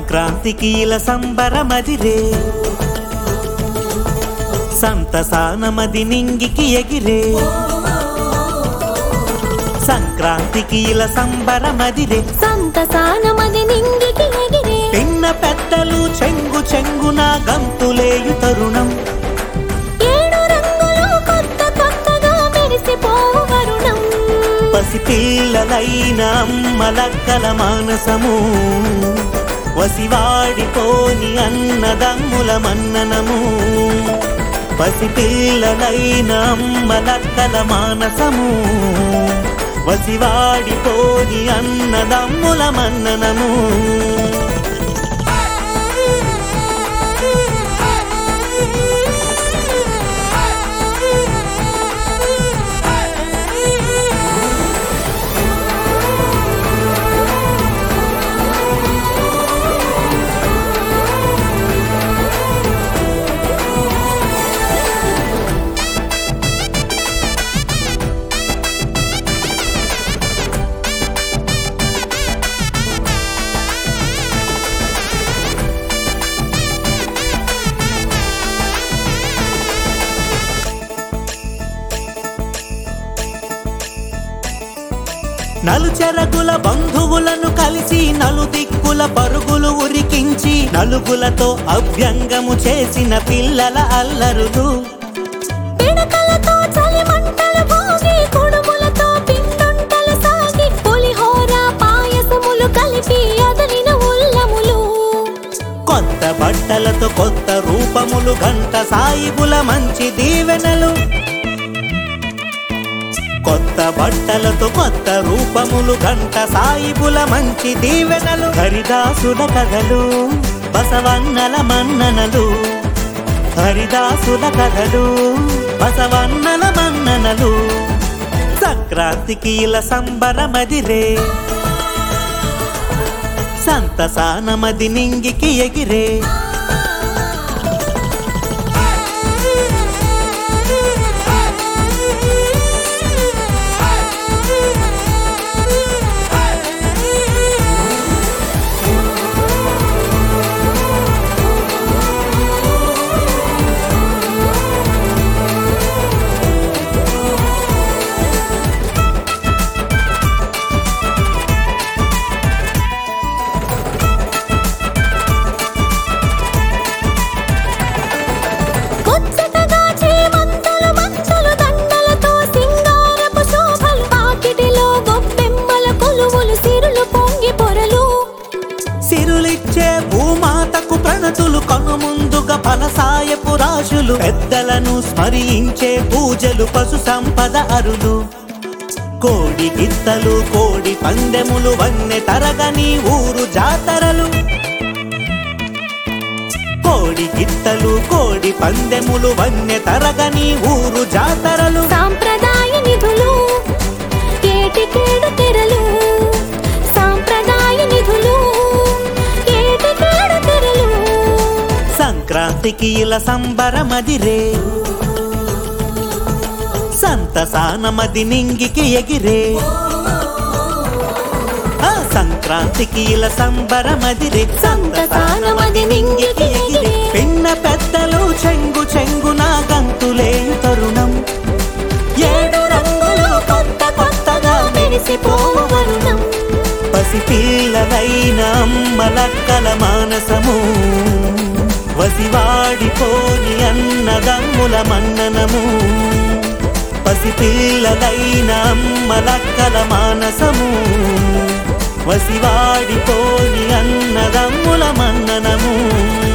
సంక్రాంతికి ఇలా సంబరమదిరే సంతసానమది నింగికి ఎగిరే సంక్రాంతికి ఇలా సంబరమదిరే సంతసానమది నింగికి ఎగిరే పిన్న పెద్దలు చెంగు చెంగున గంతులేయు తరుణం ఏడు రంగులు కొత్త కొత్తగా మెరిసిపోవు వరుణం పసిపిల్లలైన అమ్మలక్కల మానసము వసివాడిపోని అన్నదమ్ముల మన్ననము పసిపిల్లలైన అమ్మలక్కల మానసము వసివాడిపోని అన్నదమ్ముల మన్ననము నలుచెరగుల బంధువులను కలిసి నలుదిక్కుల పరుగులు ఉరికించి నలుగులతో అభ్యంగము చేసిన పిల్లల అల్లరులు పిడకలతో చలి మంటలు భోగి కుడుములతో పిండుంటలు సాగి పులిహోర పాయసములు కలిపి అదలిన ఉల్లములు కొత్త బట్టలతో కొత్త రూపములు గంట సాయిబుల మంచి దీవెనలు కొత్త బట్టలతో కొత్త రూపములు గంట సాయిబుల మంచి దీవెనలు హరిదాసుల కథలు బసవన్నల మన్ననలు హరిదాసుల కథలు బసవన్నల మన్ననలు సంక్రాంతికి ఇలా సంబరమదిరే సంతసానమది నింగికి ఎగిరే కొచ్చటగా చేమంతులు మంచులు దండలతో సింగారపు శోభలు పాకిటిలో గొప్పెమ్మల కొలువులు సిరులు పొంగి పొరలు సిరులిచ్చే భూమాతకు ప్రణతులు కనుముందుగా ఫలసాయపు రాశులు పెద్దలను స్మరించే పూజలు పశు సంపద అరులు కోడి గిత్తలు కోడి పందెములు వన్నె తరగని ఊరు జాతరలు కోడి గిత్తలు కోడి పందెములు వన్నె తరగని ఊరు జాతరలు సాంప్రదాయ నిధులు ఏటికేడు తెరలు సాంప్రదాయ నిధులు ఏటికేడు తెరలు సంక్రాంతికి ఇలా సంబరమదిరే సంతసానమది నింగికి ఎగిరే ఆ సంక్రాంతికి ఇలా సంబరమదిరే సంతసానమది నింగికి ఎగిరే పిన్న పెద్దలు చెంగు చెంగున గంతులేయు తరుణం ఏడు రంగులు కొత్త కొత్తగా మెరిసిపోవు వరుణం పసిపిల్లలైన అమ్మలక్కల మానసము వసివాడిపోని అన్నదమ్ముల మన్ననము పసిపిల్లలైన అమ్మలక్కల మానసము వసివాడిపోని అన్నదమ్ముల మన్ననము